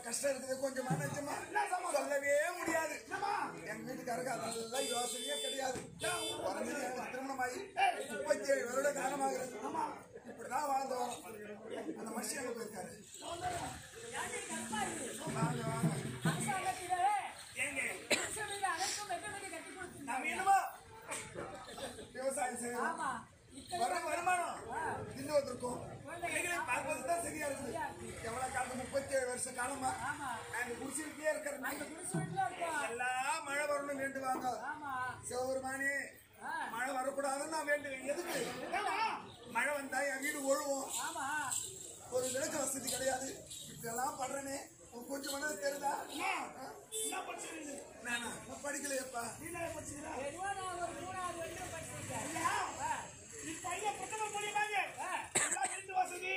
கஷ்டம் இருக்குது கொஞ்சமா நிஜமா சொல்லவே முடியாது எங்க வீட்டுக்காரருக்கு அதெல்லாம் யோசனையே கிடையாது குறைஞ்சது எனக்கு திருமணமாகி முப்பத்தி ஏழு வருட காலமாகிறது இப்படிதான் வாழ்ந்து வரோம் அந்த மனுஷன் எங்க போயிருக்காரு யானை கற்பாரு. வாங்க வாங்க அரசாங்கத்திலே ஏங்க அரசவையில் அனைத்தும் வெட்ட வெட்டி கட்டி கொடுத்திருந்தாங்க. நாம என்னமா விவசாயம் செய்யணும் ஆமா. இத்தனை வர வருமானம் இன்னொருத்தருக்கும் எங்களை பார்ப்பது தான் சரியா இருக்குது எவ்வளவு காலம் முப்பத்தி ஏழு வருஷ காலமா ஆமா. நாங்க குடிச்சிருக்கே இருக்கிறோம் நாங்க குடிசைல இருக்கோம். எல்லாம் மழை வரணும்னு வேண்டுவாங்க ஆமா. சிவபெருமானே ஆ. மழை வரக்கூடாதுன்னு நான் வேண்டுவேன் எதுக்கு மழை வந்தா என் வீடு ஒழுவும் ஆமா. ஒரு விளக்கு வசதி கிடையாது இப்படியெல்லாம் பண்றேனே உனக்கு கொஞ்சம் மனது தெரியுதா நானா நான் படிக்கலையப்பா எதுவோ நான் ஒரு மூணாவது வரைக்கும் படிச்சிருக்கேன். ஆ. வீட்டு வசதி,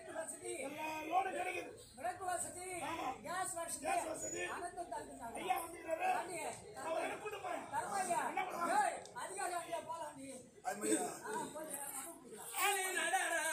விளக்கு வசதி, கேஸ் வசதி, அனைத்தும் தருகிறாங்க. சாமி, தர்மய்யா. ஏய், அதிகாரி அங்கேயே போலாம் நீ. அது மாதிரியா ஆ, கொஞ்சம் அனுப்புங்க.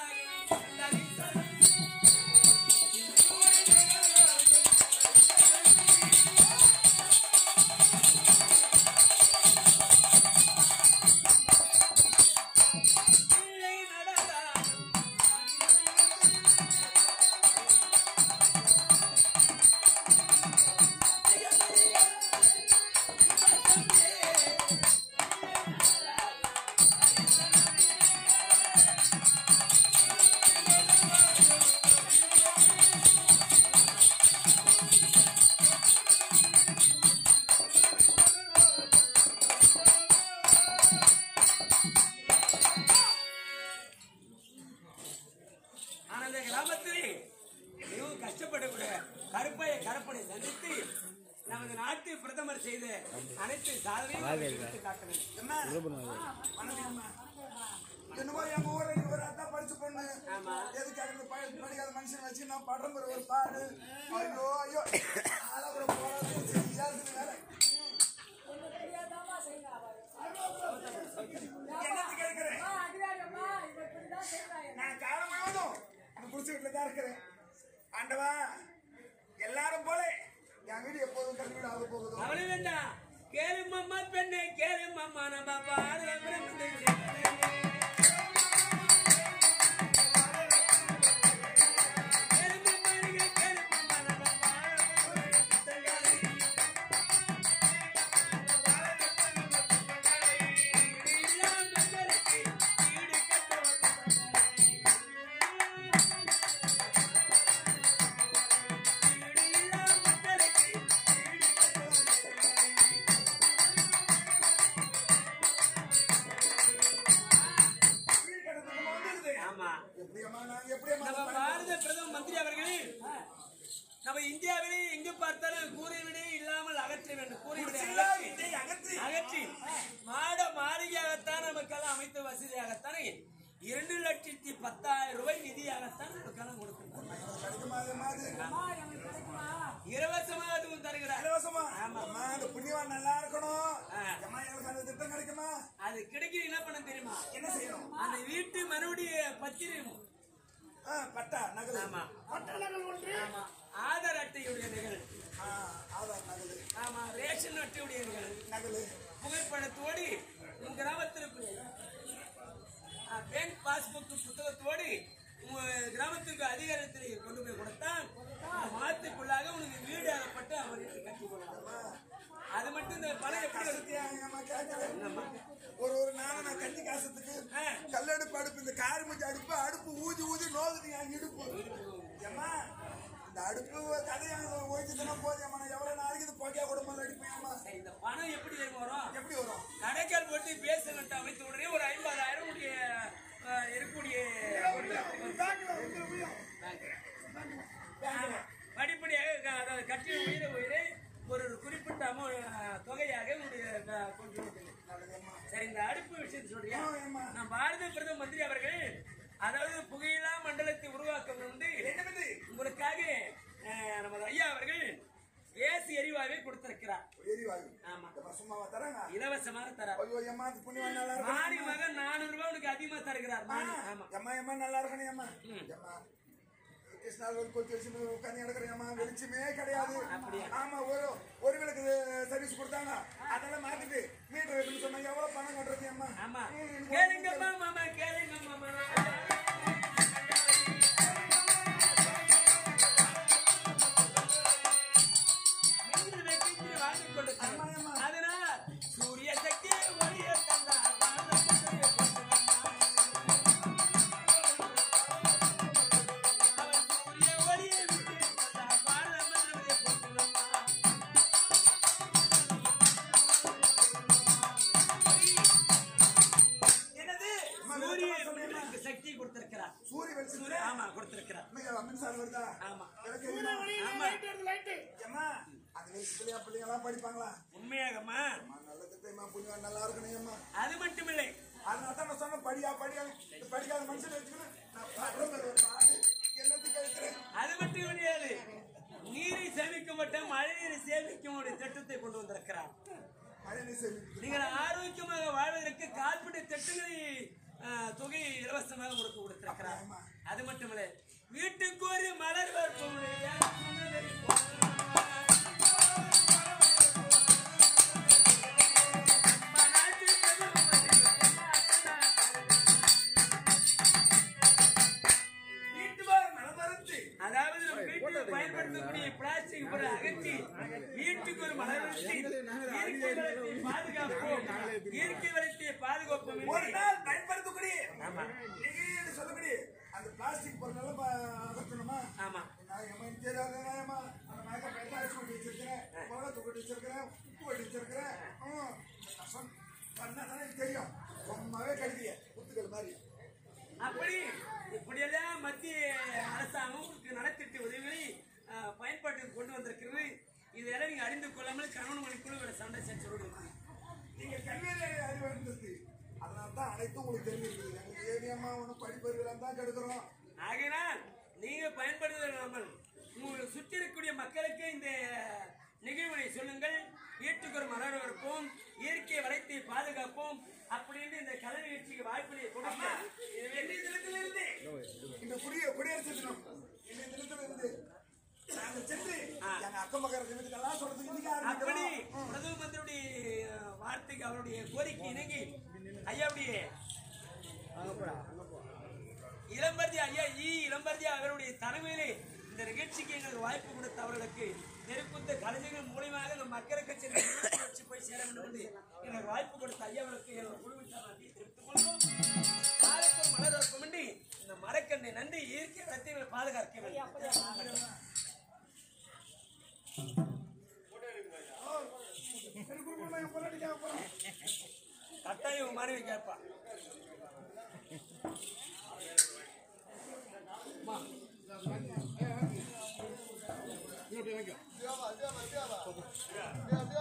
ஆனா இந்த கிராமத்தில் மிகவும் கஷ்டப்படக்கூடிய கருப்பைய கருப்பனை சந்தித்து நமது நாட்டு பிரதமர் செய்த அனைத்து சாதனையும் எடுத்து காட்ட வேண்டும் என்ன வணக்கம்மா. என்னமோ எங்க ஊர்ல இவர் அதான் படிச்சு பொண்ணு ஆமா. எதுக்காக இந்த ப- படிக்காத மனுஷன் வச்சு நான் படம் பெற ஒரு பாடு ஐயோ ஐயோ ஆலப்புற போறது சரியா இருக்குது வேற கொஞ்சம் தெரியாதாம்மா செய்யலாம் அவரு. என்னத்துக்கு கேட்கிறேன் அம்மா, அதிகாரி அம்மா, இவ இப்படிதான் செய்றாங்க. நான் காலம் முழுவதும் இந்த குடிசை வீட்டுல தான் இருக்கிறேன் ஆண்டவா எல்லாரும் போல என் வீடு எப்போதும் கல்வி வீடு ஆக போகுதோ அவளை வேண்டாம் கேளு மாமா பெண்ணே கேளு மாமா நம்ம பாரு வீடு கட்டத்துக்கு வந்துருது ஆமா எப்படியம்மா நான் எப்படியம்மா நம்ம அதை பாரத பிரதம மந்திரி அவர்களே நம்ம இந்தியாவிலே எங்கு பார்த்தாலும் கூரை விடை இல்லாமல் அகற்ற வேண்டும் கூரை விடை குடிசையில அகற்றி வீட்டை அகற்றி அகற்றி மாட மாளிகையாகத்தான் நமக்கெல்லாம் அமைத்த வசதியாகத்தானே இரண்டு லட்சத்தி பத்தாயிரம் ரூபாய் நிதியாகத்தான் நமக்கெல்லாம் கொடுக்கிறார் கிடைக்குமா அது மாதிரி அம்மா, எனக்கு கிடைக்குமா? இலவசமாக அதுவும் தருகிறார் இலவசமா அம்மா அந்த புண்ணியவான் நல்லா இருக்கணும் ஆ. அம்மா எனக்கு அந்த திட்டம் கிடைக்குமா அது கிடைக்க என்ன பண்ண தெரியுமா என்ன செய்யணும் அந்த வீட்டு மறுபடிய பத்திரம் ஆ, பட்டா நகல் ஆமா பட்டா நகல் ஒன்று ஆமா ஆதார் அட்டையுடைய நிகழ் ஆ, ஆதார் நகல் ஆமா ரேஷன் அட்டையுடைய நிகழ் நகல் புகைப்படத்தோடு உன் கிராமத்திற்கு ஆ, பேங்க் பாஸ்புக் புத்தகத்தோடு உங்க கிராமத்துக்கு அதிகாரத்தில் கொண்டு போய் கொடுத்தா மாதத்துக்குள்ளாக உனக்கு வீடு அகப்பட்டு அவர் கட்டி கொள்ளலாம் அது மட்டும் இந்த பணம் எப்படி வரும்? சத்தியா, அம்மா கேட்கிறேன். ஒரு ஒரு நாளும் நான் கஞ்சி காசத்துக்கு ஆ. கல்லடுப்பு அடுப்பு இந்த காரி மூஞ்சி அடுப்பு அடுப்பு ஊதி ஊதி நோகுது என் இடுப்பு ஏம்மா இந்த அடுப்பு கதையை ஓய்ச்சுனா போதியம்மா நான் எவ்வளவு நாளைக்கு இது புகையா கொடுப்போம் அடிப்பேன் அம்மா சரி, இந்த பணம் எப்படி தெரியுமா வரும் எப்படி வரும் கடைக்கால் போட்டு பேசலன்ட்டு அமைத்த உடனே ஒரு ஐம்பதாயிரம் உடைய ஆ, இருக்கக்கூடிய ஆமா. படிப்படியாக க- அதாவது கட்டிய உயிரை உயிரை ஒரு ஒரு குறிப்பிட்ட அமௌ தொகையாக உங்களுடைய க- கொண்டு வந்து சரி இந்த அடுப்பு விஷயத்தை சொல்றியா ஆ, ஏம்மா. நான் பாரத பிரதம மந்திரி அவர்கள் அதாவது புகையிலா மண்டலத்தை உருவாக்க வந்து என்னது உங்களுக்காக அஹ், நமது ஐயா அவர்கள் ஏசி எரிவாயுவை கொடுத்திருக்கிறார் எரிவாயு ஆமா ஏம்மா, சும்மாவா தராங்க இலவசமாக தரார் ஐயோ எம்மா அது புண்ணியவான் நல்லா மாறி இருக்கணும் மகன் நானூறு ரூபாய் உனக்கு அதிகமா தருகிறார் மாறி ஆமா எம்மா எம்மா நல்லா இருக்கணும் எம்மா ம். எம்மா கிருஷ்ணாவில் கொத்தி வச்சு உட்காந்து கிடக்குறேம்மா வெளிச்சமே கிடையாது அப்படியா? ஆமா ஒரு ஒரு விளக்கு சர்வீஸ் கொடுத்தாங்க அதெல்லாம் மாத்திட்டு மீட்டர் வைக்கணும்னு சொன்னாங்க எவ்வளவு பணம் கட்டுறது அம்மா ஆமா கேளுங்கம்மா மாமா கேளுங்க மாமா மின்னல் வெட்டிக்கு வாங்கிக் கொடுத்தார். ஆமா, ஆமா. அதனால் சூரிய சக்தி ஒளியை தந்தார். வானத்திலே போற்றலாம். அவர் சூரிய ஒளியை விட்டு தந்தார். வானமண்டலத்திலே போற்றலாம். என்னது சூரிய மின்னலுக்கு சக்தி கொடுத்திருக்கிறார் சூரிய வெளிச்சம் சூரிய- ஆமா கொடுத்திருக்கிறார் இன்னைக்கு மின்சாரம் வருதா ஆமா. விளக்கு எரியுமா? ஆமா ஏம்மா அந்த வெளிச்சத்துலயா பிள்ளைங்க எல்லாம் படிப்பாங்களா உண்மையாகம்மா அம்மா, நல்ல திட்டமா புண்ணியம் நல்லா இருக்கணும் அம்மா அது மட்டுமில்லை அதனால தான் நான் சொன்னேன் படியா படியா இந்த படிக்காத மனுஷன் வச்சுக்கணும் நான் படுறது ஒரு பாடு எல்லாத்துக்கும் இருக்கிறேன் அது மட்டும் கிடையாது நீரை சேமிக்க மட்டும் மழை நீரை சேமிக்கும் ஒரு திட்டத்தை கொண்டு வந்திருக்கிறார் மழை நீர் சேமிப்பு நீங்கள் ஆரோக்கியமாக வாழ்வதற்கு காப்பீட்டு திட்டங்களை ஆஹ், தொகை இலவசமாக கொடுக்க கொடுத்திருக்கிறார் அது மட்டுமில்லை வீட்டுக்கு ஒரு மலர் வற்புடைய சொன்னதை போல. மனாட்சி வீட்டு மனமருந்து அதாவது நம்ம வீட்டில் பயன்படுத்தக்கூடிய பிளாஸ்டிக் பொருளை அகற்றி வீட்டுக்கு ஒரு மலர் வச்சு இயற்கை வளத்தை பாதுகாப்போம் இயற்கை வளத்தை பாதுகாப்போம் ஒரு என்று- நாள் பயன்படுத்தக்கூடிய ஆமா நீங்க சொல்லக்கூடிய அந்த பிளாஸ்டிக் பொருள் எல்லாம் அகற்றணுமா ஆமா நான் எம்மா எனக்கு தெரியாத நியாயமா அந்த மேக பெட்டா அடிச்சு கொண்டு வச்சிருக்கிறேன் மிளகா கொண்டு வச்சிருக்கிறேன் உப்பு கொண்டு வச்சிருக்கிறேன் ம், நான் சொன்ன- சொன்னாதானே எனக்கு தெரியும் ரொம்பவே கழுதிய புத்துக்கள் மாதிரி அப்படி இப்படியெல்லாம் மத்திய அரசாங்கம் உங்களுக்கு நலத்திட்ட உதவிகளை அஹ், பயன்பாட்டுக்கு கொண்டு வந்திருக்கிறது இதெல்லாம் நீங்க அறிந்து கொள்ளாமல் கணவன் மணிக்குழு சண்டை சச்சரோடு இருக்கு நீங்க கல்வியில அறிவு இருந்தது அதனால தான் அனைத்தும் உங்களுக்கு தெரிஞ்சிருக்குது எங்களுக்கு ஏரியாமா ஒன்றும் படிப்பறிவுலாம் தான் கெடுக்கிறோம் ஆகையினால் நீங்க பயன்படுத்தாமல் உங்களை சுற்றி இருக்கக்கூடிய மக்களுக்கு இந்த நிகழ்வுகளை சொல்லுங்கள் வீட்டுக்கு ஒரு மலர் வைப்போம் இயற்கை வளத்தை பாதுகாப்போம் அப்படின்னு இந்த கலை நிகழ்ச்சிக்கு வாய்ப்பினை கொடுங்க இது வெற்றி தினத்திலிருந்து இந்த குடிய குடியரசு தினம் இந்த தினத்துல இருந்து நாங்க சென்று ஆ. எங்க அக்கம் பக்கம் தினத்துக்கெல்லாம் சொல்றதுக்கு இன்னைக்கு அப்படி ஆரம்பிக்கிறோம் பிரதம மந்திரியுடைய அஹ், வார்த்தைக்கு அவருடைய கோரிக்கை இணங்கி ஐயாவுடைய இளம்பர்தி ஐயா இ இளம்பர்தி அவருடைய தலைமையிலே இந்த நிகழ்ச்சிக்கு எங்களுக்கு வாய்ப்பு கொடுத்த அவர்களுக்கு நெருக்குத்த கலைஞர்கள் மூலியமாக இந்த மக்களுக்கு சென்று வச்சு போய் சேர வேண்டும் என்று எங்களுக்கு வாய்ப்பு கொடுத்த ஐயாவுக்கு எங்கள் குழுவிட்டார் நன்றி தெரிவித்துக் கொள்வோம் காலத்தில் மலர் வைக்கும் என்று இந்த மரக்கண்ணை நன்றி இயற்கை வளத்தை பாதுகாக்க வேண்டும் எனக்கு கொடுக்கணுமா, என் பொண்டாட்டிக்காக போறோம். கட்டாயம் உன் மனைவி கேட்பா அப்படியே, அப்படியே, அப்படியே.